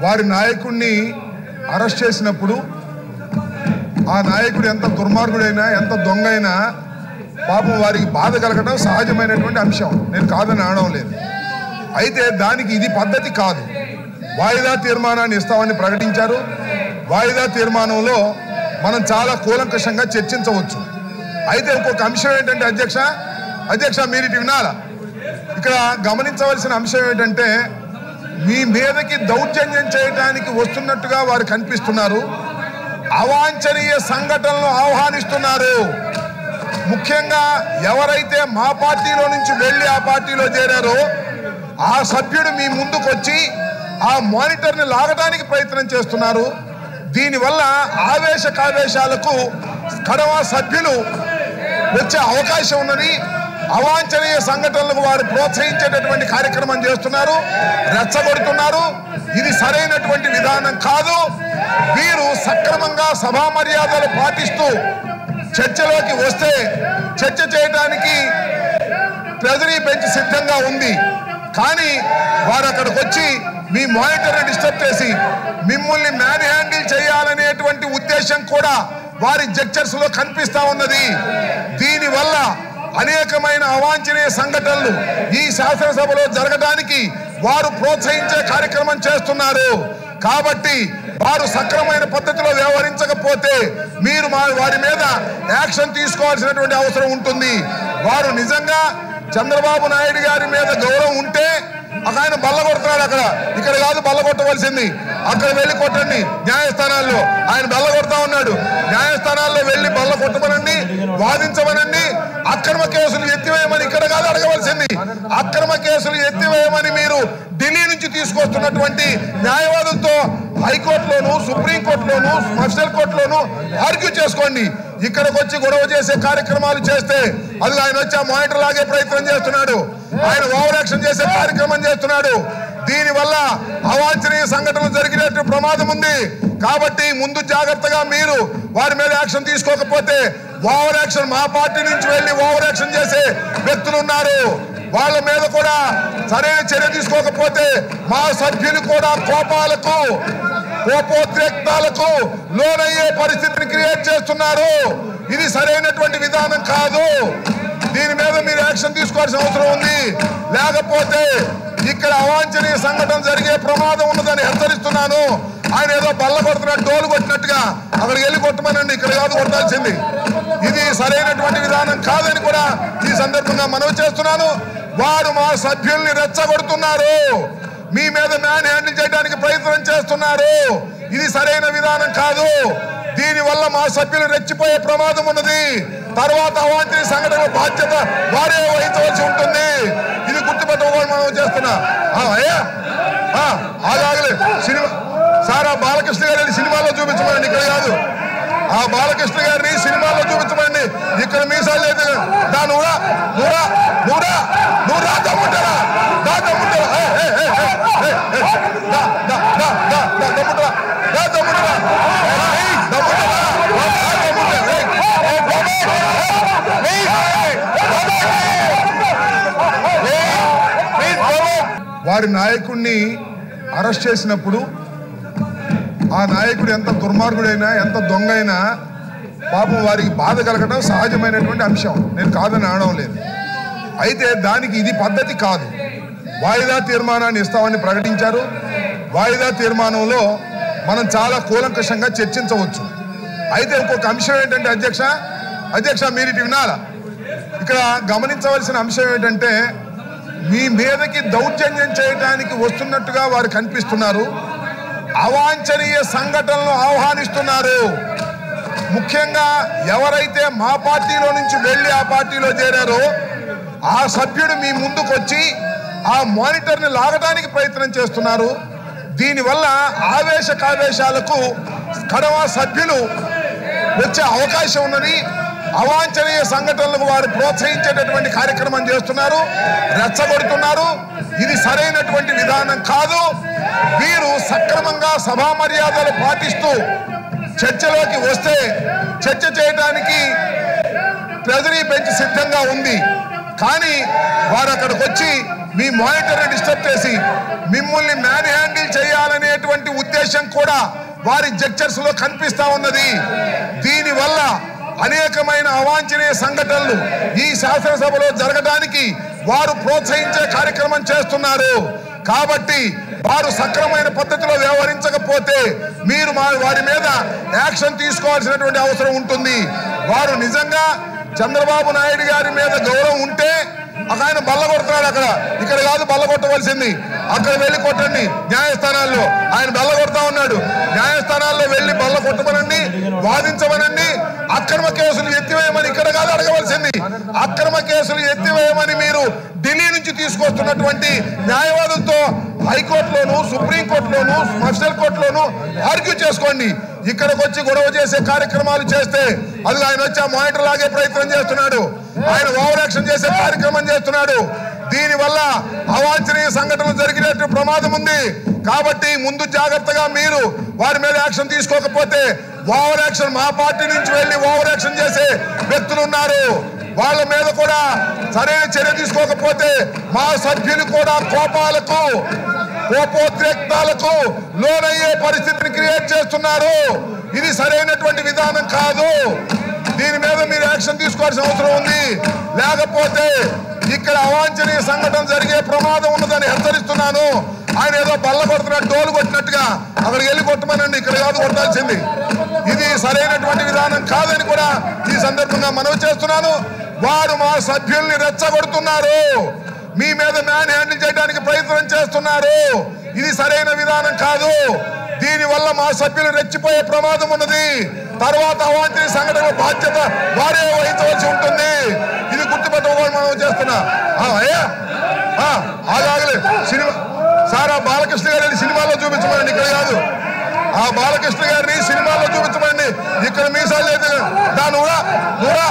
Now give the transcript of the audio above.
వారి నాయకుడిని అరెస్ట్ చేసినప్పుడు ఆ నాయకుడు ఎంత దుర్మార్గుడైనా ఎంత దొంగ అయినా పాపం వారికి బాధ కలగడం సహజమైనటువంటి అంశం నేను కాదని అనడం లేదు అయితే దానికి ఇది పద్ధతి కాదు వాయిదా తీర్మానాన్ని ఇస్తామని ప్రకటించారు వాయిదా తీర్మానంలో మనం చాలా కూలంకషంగా చర్చించవచ్చు అయితే ఇంకొక అంశం ఏంటంటే అధ్యక్ష అధ్యక్ష మీరు ఇటు వినాలా ఇక్కడ గమనించవలసిన అంశం ఏంటంటే మీ మీదకి దౌర్జన్యం చేయడానికి వస్తున్నట్టుగా వారు కనిపిస్తున్నారు అవాంఛనీయ సంఘటనలు ఆహ్వానిస్తున్నారు ముఖ్యంగా ఎవరైతే మా పార్టీలో నుంచి వెళ్ళి ఆ పార్టీలో చేరారో ఆ సభ్యుడు మీ ముందుకు వచ్చి ఆ మానిటర్ని లాగడానికి ప్రయత్నం చేస్తున్నారు దీనివల్ల ఆవేశ కావేశాలకు కడవ సభ్యులు వచ్చే అవకాశం ఉన్నది అవాంఛనీయ సంఘటనలకు వారు ప్రోత్సహించేటటువంటి కార్యక్రమం చేస్తున్నారు రెచ్చగొడుతున్నారు ఇది సరైనటువంటి విధానం కాదు వీరు సక్రమంగా సభా మర్యాదలు పాటిస్తూ చర్చలోకి వస్తే చర్చ చేయడానికి ట్రెజరీ బెంచ్ సిద్ధంగా ఉంది కానీ వారు అక్కడికి వచ్చి మీ మానిటర్ని డిస్టర్బ్ చేసి మిమ్మల్ని మ్యాన్ హ్యాండిల్ చేయాలనేటువంటి ఉద్దేశం కూడా వారి జడ్జర్స్ లో కనిపిస్తా ఉన్నది దీనివల్ల అనేకమైన అవాంఛనీయ సంఘటనలు ఈ శాసనసభలో జరగడానికి వారు ప్రోత్సహించే కార్యక్రమం చేస్తున్నారు కాబట్టి వారు సక్రమైన పద్ధతిలో వ్యవహరించకపోతే మీరు మా వారి మీద యాక్షన్ తీసుకోవాల్సినటువంటి అవసరం ఉంటుంది వారు నిజంగా చంద్రబాబు నాయుడు గారి మీద గౌరవం ఉంటే ఒక ఆయన బల్ల కొడుతున్నాడు అక్కడ ఇక్కడ కాదు బల్ల కొట్టవలసింది అక్కడ వెళ్ళి కొట్టండి న్యాయస్థానాల్లో ఆయన బల్ల కొడతా ఉన్నాడు న్యాయస్థానాల్లో వెళ్ళి బల్ల కొట్టమనండి వాదించమనండి అక్రమ కేసులు ఎత్తివేయమని ఇక్కడ కాదు అడగవలసింది అక్రమ కేసులు ఎత్తివేయమని మీరు ఢిల్లీ నుంచి తీసుకొస్తున్నటువంటి న్యాయవాదులతో హైకోర్టులోను సుప్రీంకోర్టులోను స్పెషల్ కోర్టులోను ఆర్గ్యూ చేసుకోండి ఇక్కడికి వచ్చి గొడవ చేసే కార్యక్రమాలు చేస్తే అది ఆయన వచ్చి ఆ మానిటర్ లాగే ప్రయత్నం చేస్తున్నాడు ఆయన ఓవర్ యాక్షన్ చేసే కార్యక్రమం చేస్తున్నాడు దీని వల్ల అవాంఛనీయ సంఘటనలు జరిగినట్టు ప్రమాదం ఉంది కాబట్టి ముందు జాగ్రత్తగా మీరు వారి మీద యాక్షన్ తీసుకోకపోతే ఓవర్ యాక్షన్ మా పార్టీ నుంచి వెళ్ళి ఓవర్ యాక్షన్ చేసే వ్యక్తులు ఉన్నారు వాళ్ళ మీద కూడా సరైన చర్య తీసుకోకపోతే మా సభ్యులు కూడా కోపాలకు కోపోద్రేక్తాలకు లోనయ్యే పరిస్థితిని క్రియేట్ చేస్తున్నారు ఇది సరైనటువంటి విధానం కాదు దీని మీద మీరు యాక్షన్ తీసుకోవాల్సిన అవసరం ఉంది లేకపోతే ఇక్కడ అవాంఛనీయ సంఘటన జరిగే ప్రమాదం ఉన్నదని హెచ్చరిస్తున్నాను ఆయన ఏదో బల్ల కొడుతున్నట్టు డోలు కొట్టినట్టుగా అక్కడికి వెళ్ళి కొట్టమనండి ఇక్కడ కాదు కొట్టాల్సింది ఇది సరైనటువంటి విధానం కాదని కూడా ఈ సందర్భంగా మనవి చేస్తున్నాను వారు మా సభ్యుల్ని రెచ్చగొడుతున్నారు మీ మీద మ్యాన్ హ్యాండిల్ చేయడానికి ప్రయత్నం చేస్తున్నారు ఇది సరైన విధానం కాదు దీని వల్ల మా సభ్యులు రెచ్చిపోయే ప్రమాదం ఉన్నది తర్వాత అవాంఛనీయ సంఘటన బాధ్యత వారే వహించవలసి ఉంటుంది ఇది గుర్తుపెట్టుకోవాలి మనం చేస్తున్నా ఆ, అయ్యా ఆ, ఆగాగలే సినిమా సార్ ఆ బాలకృష్ణ గారిని సినిమాలో చూపించమండి ఇక్కడ కాదు ఆ బాలకృష్ణ గారిని సినిమాలో చూపించమండి ఇక్కడ మీసాలు లేదు దా నూరా నూరా నూరా నూరా దమ్ముంటారా దా దమ్ముంటారా ఏ, ఏ, ఏ, ఏ, ఏ, ఏ, దా, దా, దా, దా, దా, దమ్ముంటారా దా దమ్ముంటారా ఏయ్, దమ్ముంటారా దా, దమ్ముంటారా ఏయ్, ఏయ్, బాబాయ్, ఏయ్, ఏయ్, బాబాయ్, ఏయ్, ప్లీజ్ బాబాయ్. వారి నాయకుడిని అరెస్ట్ చేసినప్పుడు ఆ నాయకుడు ఎంత దుర్మార్గుడైనా ఎంత దొంగ అయినా పాపం వారికి బాధ కలగడం సహజమైనటువంటి అంశం నేను కాదని అనడం లేదు అయితే దానికి ఇది పద్ధతి కాదు వాయిదా తీర్మానాన్ని ఇస్తామని ప్రకటించారు వాయిదా తీర్మానంలో మనం చాలా కూలంకషంగా చర్చించవచ్చు అయితే ఇంకొక అంశం ఏంటంటే అధ్యక్ష అధ్యక్ష మీరు ఇటు వినాలా ఇక్కడ గమనించవలసిన అంశం ఏంటంటే మీ మీదకి దౌర్జన్యం చేయడానికి వస్తున్నట్టుగా వారు కనిపిస్తున్నారు అవాంఛనీయ సంఘటనలు ఆహ్వానిస్తున్నారు ముఖ్యంగా ఎవరైతే మా పార్టీలో నుంచి వెళ్ళి ఆ పార్టీలో చేరారో ఆ సభ్యుడు మీ ముందుకు వచ్చి ఆ మానిటర్ని లాగడానికి ప్రయత్నం చేస్తున్నారు దీనివల్ల ఆవేశ కావేశాలకు కడవ సభ్యులు వచ్చే అవకాశం ఉన్నది అవాంఛనీయ సంఘటనలకు వారు ప్రోత్సహించేటటువంటి కార్యక్రమం చేస్తున్నారు రెచ్చగొడుతున్నారు ఇది సరైనటువంటి విధానం కాదు వీరు సక్రమంగా సభా మర్యాదలు పాటిస్తూ చర్చలోకి వస్తే చర్చ చేయడానికి ట్రెజరీ బెంచ్ సిద్ధంగా ఉంది కానీ వారు అక్కడికి వచ్చి మీ మానిటర్ని డిస్టర్బ్ చేసి మిమ్మల్ని మ్యాన్ హ్యాండిల్ చేయాలనేటువంటి ఉద్దేశం కూడా వారి జడ్జర్స్ లో కనిపిస్తా ఉన్నది దీనివల్ల అనేకమైన అవాంఛనీయ సంఘటనలు ఈ శాసనసభలో జరగడానికి వారు ప్రోత్సహించే కార్యక్రమం చేస్తున్నారు కాబట్టి వారు సక్రమైన పద్ధతిలో వ్యవహరించకపోతే మీరు మా వారి మీద యాక్షన్ తీసుకోవాల్సినటువంటి అవసరం ఉంటుంది వారు నిజంగా చంద్రబాబు నాయుడు గారి మీద గౌరవం ఉంటే ఒక ఆయన బల్ల కొడుతున్నాడు అక్కడ ఇక్కడ కాదు బల్ల కొట్టవలసింది అక్కడ వెళ్ళి కొట్టండి న్యాయస్థానాల్లో ఆయన బల్ల కొడతా ఉన్నాడు న్యాయస్థానాల్లో వెళ్ళి బల్ల కొట్టమనండి వాదించమనండి అక్రమ కేసులు ఎత్తివేయమని ఇక్కడ కాదు అడగవలసింది అక్రమ కేసులు ఎత్తివేయమని మీరు ఢిల్లీ నుంచి తీసుకొస్తున్నటువంటి న్యాయవాదులతో హైకోర్టులోను సుప్రీంకోర్టులోను మజిస్ట్రేట్ కోర్టులోను ఆర్గ్యూ చేసుకోండి ఇక్కడికి వచ్చి గొడవ చేసే కార్యక్రమాలు చేస్తే అది ఆయన వచ్చి ఆ మానిటర్ లాగే ప్రయత్నం చేస్తున్నాడు ఆయన ఓవర్ యాక్షన్ చేసే కార్యక్రమం చేస్తున్నాడు దీనివల్ల అవాంఛనీయ సంఘటనలు జరిగినట్టు ప్రమాదం ఉంది కాబట్టి ముందు జాగ్రత్తగా మీరు వారి మీద యాక్షన్ తీసుకోకపోతే ఓవర్ యాక్షన్ మా పార్టీ నుంచి వెళ్ళి ఓవర్ యాక్షన్ చేసే వ్యక్తులు ఉన్నారు వాళ్ళ మీద కూడా సరైన చర్య తీసుకోకపోతే మా సభ్యులు కూడా కోపాలకు కోపోద్రేక్తాలకు లోనయ్యే పరిస్థితిని క్రియేట్ చేస్తున్నారు ఇది సరైనటువంటి విధానం కాదు దీని మీద మీరు యాక్షన్ తీసుకోవాల్సిన అవసరం ఉంది లేకపోతే ఇక్కడ అవాంఛనీయ సంఘటన జరిగే ప్రమాదం ఉన్నదని హెచ్చరిస్తున్నాను ఆయన ఏదో బల్ల కొడుతున్నట్టు డోలు కొట్టినట్టుగా అక్కడికి వెళ్ళి కొట్టమనండి ఇక్కడ కాదు కొట్టాల్సింది ఇది సరైనటువంటి విధానం కాదని కూడా ఈ సందర్భంగా మనవి చేస్తున్నాను వారు మా సభ్యుల్ని రెచ్చగొడుతున్నారు మీ మీద మ్యాన్ హ్యాండిల్ చేయడానికి ప్రయత్నం చేస్తున్నారు ఇది సరైన విధానం కాదు దీని వల్ల మా సభ్యులు రెచ్చిపోయే ప్రమాదం ఉన్నది తర్వాత అవాంఛనీయ సంఘటన బాధ్యత వారే వహించవలసి ఉంటుంది ఇది గుర్తుపెట్టుకోవాలి మనం చేస్తున్నా ఆ, అయ్యా ఆ, ఆగాగలే సినిమా సార్ ఆ బాలకృష్ణ గారిని సినిమాలో చూపించమండి ఇక్కడ కాదు ఆ బాలకృష్ణ గారిని సినిమాలో చూపించమండి ఇక్కడ మీసాలు లేదు దాని కూడా కూడా